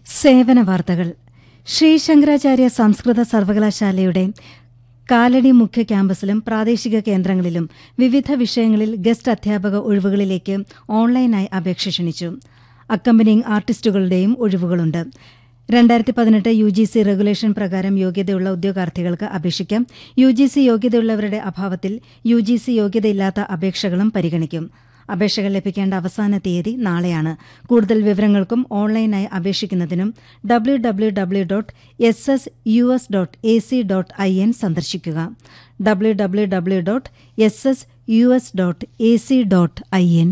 സേവന വാർത്തകൾ ശ്രീ ശങ്കരാചാര്യ സംസ്കൃത സർവകലാശാലയുടെ കാലടി മുഖ്യ ക്യാമ്പസിലും പ്രാദേശിക കേന്ദ്രങ്ങളിലും വിവിധ വിഷയങ്ങളിൽ ഗസ്റ്റ് അധ്യാപക ഒഴിവുകളിലേക്ക് ഓൺലൈനായി അപേക്ഷ ക്ഷണിച്ചു അക്കമ്പനിങ് ആർട്ടിസ്റ്റുകളുടെയും ഒഴിവുകളുണ്ട് രണ്ടായിരത്തി പതിനെട്ട് യു ജി സി റെഗുലേഷൻ പ്രകാരം യോഗ്യതയുള്ള ഉദ്യോഗാർത്ഥികൾക്ക് അപേക്ഷിക്കാം യു ജി സി യോഗ്യതയുള്ളവരുടെ അഭാവത്തിൽ യു ജി സി യോഗ്യതയില്ലാത്ത അപേക്ഷകളും പരിഗണിക്കും അപേക്ഷകൾ ലഭിക്കേണ്ട അവസാന തീയതി നാളെയാണ് കൂടുതൽ വിവരങ്ങൾക്കും ഓൺലൈനായി അപേക്ഷിക്കുന്നതിനും W W W dot S S U S dot A C dot I N സന്ദർശിക്കുക W W W dot S S U S dot A C dot I N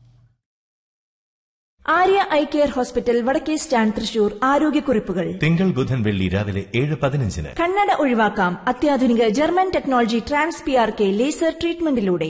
Arya eye care hospital വടക്കേ stand Thrissur ആരോഗ്യക്കുറിപ്പുകൾ തിങ്കൾ ബുധൻ വെള്ളി രാവിലെ ഏഴ് പതിനഞ്ചിന് കണ്ണട ഒഴിവാക്കാം അത്യാധുനിക German technology trans P R K laser ട്രീറ്റ്മെന്റിലൂടെ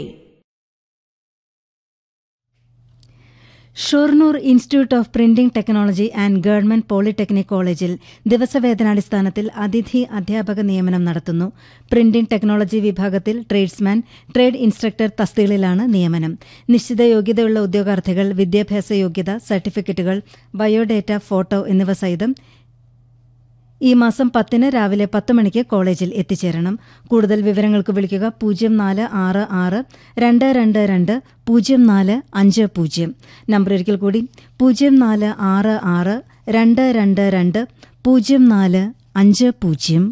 Shoranur institute of printing technology and government polytechnic കോളേജിൽ ദിവസവേതനാടിസ്ഥാനത്തിൽ അതിഥി അധ്യാപക നിയമനം നടത്തുന്നു പ്രിന്റിംഗ് ടെക്നോളജി വിഭാഗത്തിൽ ട്രേഡ്സ്മാൻ ട്രേഡ് ഇൻസ്ട്രക്ടർ തസ്തികളിലാണ് നിയമനം നിശ്ചിത യോഗ്യതയുള്ള ഉദ്യോഗാർത്ഥികൾ വിദ്യാഭ്യാസ യോഗ്യത സർട്ടിഫിക്കറ്റുകൾ ബയോഡേറ്റ ഫോട്ടോ എന്നിവ സഹിതം ഈ മാസം പത്തിന് രാവിലെ പത്ത് മണിക്ക് കോളേജിൽ എത്തിച്ചേരണം കൂടുതൽ വിവരങ്ങൾക്ക് വിളിക്കുക പൂജ്യം നാല് ആറ് ആറ് രണ്ട് രണ്ട് രണ്ട് പൂജ്യം നാല് അഞ്ച് പൂജ്യം നമ്പർ ഒരിക്കൽ കൂടി പൂജ്യം നാല് ആറ് ആറ് രണ്ട് രണ്ട് രണ്ട് പൂജ്യം നാല് അഞ്ച് പൂജ്യം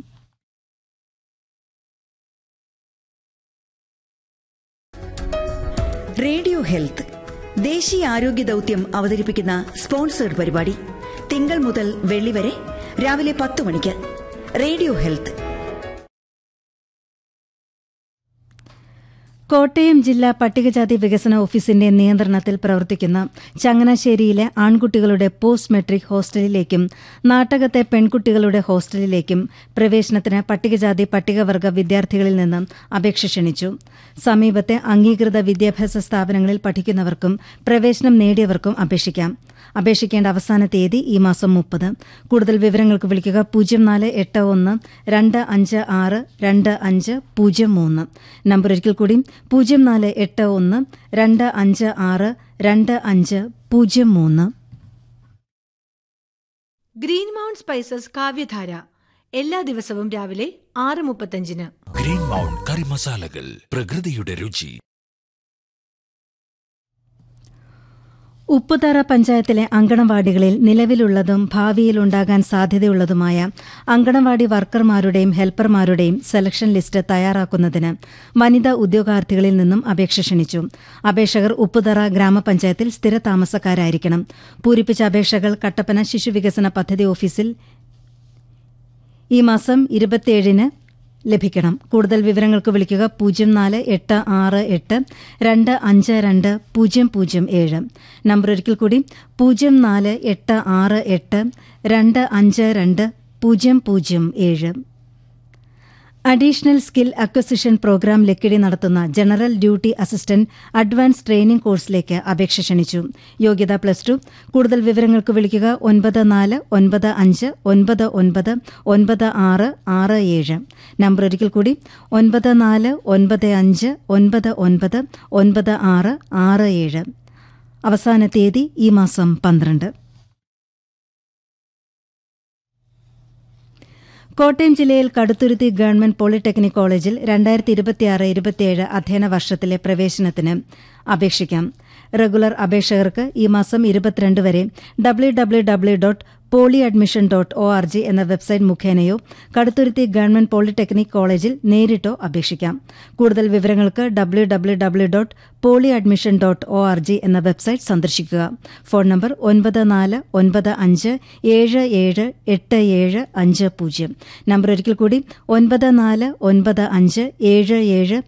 റേഡിയോ ഹെൽത്ത് ദേശീയ ആരോഗ്യ ദൗത്യം അവതരിപ്പിക്കുന്ന സ്പോൺസേഡ് പരിപാടി തിങ്കൾ മുതൽ വെള്ളി വരെ രാവിലെ പത്ത് മണിക്ക് റേഡിയോ ഹെൽത്ത് കോട്ടയം ജില്ലാ പട്ടികജാതി വികസന ഓഫീസിന്റെ നിയന്ത്രണത്തിൽ പ്രവർത്തിക്കുന്ന ചങ്ങനാശ്ശേരിയിലെ ആൺകുട്ടികളുടെ പോസ്റ്റ് മെട്രിക് ഹോസ്റ്റലിലേക്കും നാട്ടകത്തെ പെൺകുട്ടികളുടെ ഹോസ്റ്റലിലേക്കും പ്രവേശനത്തിന് പട്ടികജാതി പട്ടികവർഗ വിദ്യാർത്ഥികളിൽ നിന്നും അപേക്ഷ ക്ഷണിച്ചു സമീപത്തെ അംഗീകൃത വിദ്യാഭ്യാസ സ്ഥാപനങ്ങളിൽ പഠിക്കുന്നവർക്കും പ്രവേശനം നേടിയവർക്കും അപേക്ഷിക്കാം അപേക്ഷിക്കേണ്ട അവസാന തീയതി ഈ മാസം മുപ്പത് കൂടുതൽ വിവരങ്ങൾക്ക് വിളിക്കുക പൂജ്യം നാല് എട്ട് ഒന്ന് രണ്ട് അഞ്ച് ആറ് രണ്ട് അഞ്ച് പൂജ്യം മൂന്ന് നമ്പർ ഒരിക്കൽ കൂടി പൂജ്യം നാല് എട്ട് ഒന്ന് രണ്ട് അഞ്ച് ആറ് രണ്ട് അഞ്ച് പൂജ്യം മൂന്ന് ഗ്രീൻ മൗണ്ട് സ്പൈസസ് കാവ്യധാര എല്ലാ ദിവസവും രാവിലെ ആറ് മുപ്പത്തഞ്ചിന് ഗ്രീൻ മൗണ്ട് കറി മസാലകൾ പ്രകൃതിയുടെ രുചി ഉപ്പുതറ പഞ്ചായത്തിലെ അങ്കണവാടികളിൽ നിലവിലുള്ളതും ഭാവിയിലുണ്ടാകാൻ സാധ്യതയുള്ളതുമായ അങ്കണവാടി വർക്കർമാരുടെയും ഹെൽപ്പർമാരുടെയും സെലക്ഷൻ ലിസ്റ്റ് തയ്യാറാക്കുന്നതിന് വനിതാ ഉദ്യോഗാർത്ഥികളിൽ നിന്നും അപേക്ഷ ക്ഷണിച്ചു അപേക്ഷകർ ഉപ്പുതറ ഗ്രാമപഞ്ചായത്തിൽ സ്ഥിരതാമസക്കാരായിരിക്കണം പൂരിപ്പിച്ച അപേക്ഷകൾ കട്ടപ്പന ശിശുവികസന പദ്ധതി ഓഫീസിൽ ഈ മാസം ഇരുപത്തിയേഴിന് ലഭിക്കണം കൂടുതൽ വിവരങ്ങൾക്ക് വിളിക്കുക പൂജ്യം നാല് എട്ട് ആറ് എട്ട് രണ്ട് അഞ്ച് രണ്ട് പൂജ്യം പൂജ്യം ഏഴ് നമ്പർ ഒരിക്കൽ കൂടി പൂജ്യം നാല് എട്ട് ആറ് എട്ട് രണ്ട് അഞ്ച് രണ്ട് പൂജ്യം പൂജ്യം ഏഴ് additional skill acquisition programme Lakkidi നടത്തുന്ന general duty assistant advance training കോഴ്സിലേക്ക് അപേക്ഷ ക്ഷണിച്ചു യോഗ്യത പ്ലസ് ടു കൂടുതൽ വിവരങ്ങൾക്ക് വിളിക്കുക ഒൻപത് നാല് ഒൻപത് അഞ്ച് ഒൻപത് ഒൻപത് ഒൻപത് ആറ് ആറ് ഏഴ് നമ്പർ ഒരിക്കൽ കൂടി ഒൻപത് നാല് ഒൻപത് അഞ്ച് ഒൻപത് ഒൻപത് ഒൻപത് ആറ് ആറ് ഏഴ് അവസാന തീയതി ഈ മാസം പന്ത്രണ്ട് കോട്ടയം ജില്ലയിൽ കടുത്തുരുത്തി ഗവൺമെന്റ് പോളിടെക്നിക് കോളേജിൽ രണ്ടായിരത്തി ഇരുപത്തിയാറ് ഇരുപത്തിയേഴ് അധ്യയന വർഷത്തിലെ പ്രവേശനത്തിന് അപേക്ഷിക്കാം റെഗുലർ അപേക്ഷകർക്ക് ഈ മാസം ഇരുപത്തിരണ്ട് വരെ W W W dot poly admission dot O R G എന്ന വെബ്സൈറ്റ് മുഖേനയോ കടുത്തുരുത്തി ഗവൺമെന്റ് പോളിടെക്നിക് കോളേജിൽ നേരിട്ടോ അപേക്ഷിക്കാം കൂടുതൽ വിവരങ്ങൾക്ക് W W W dot poly admission dot O R G എന്ന വെബ്സൈറ്റ് സന്ദർശിക്കുക ഫോൺ നമ്പർ ഒൻപത് നാല് ഒൻപത് അഞ്ച് ഏഴ് ഏഴ് എട്ട് ഏഴ് അഞ്ച് പൂജ്യം നമ്പർ ഒരിക്കൽ കൂടി ഒൻപത് നാല് ഒൻപത് അഞ്ച് ഏഴ് ഏഴ്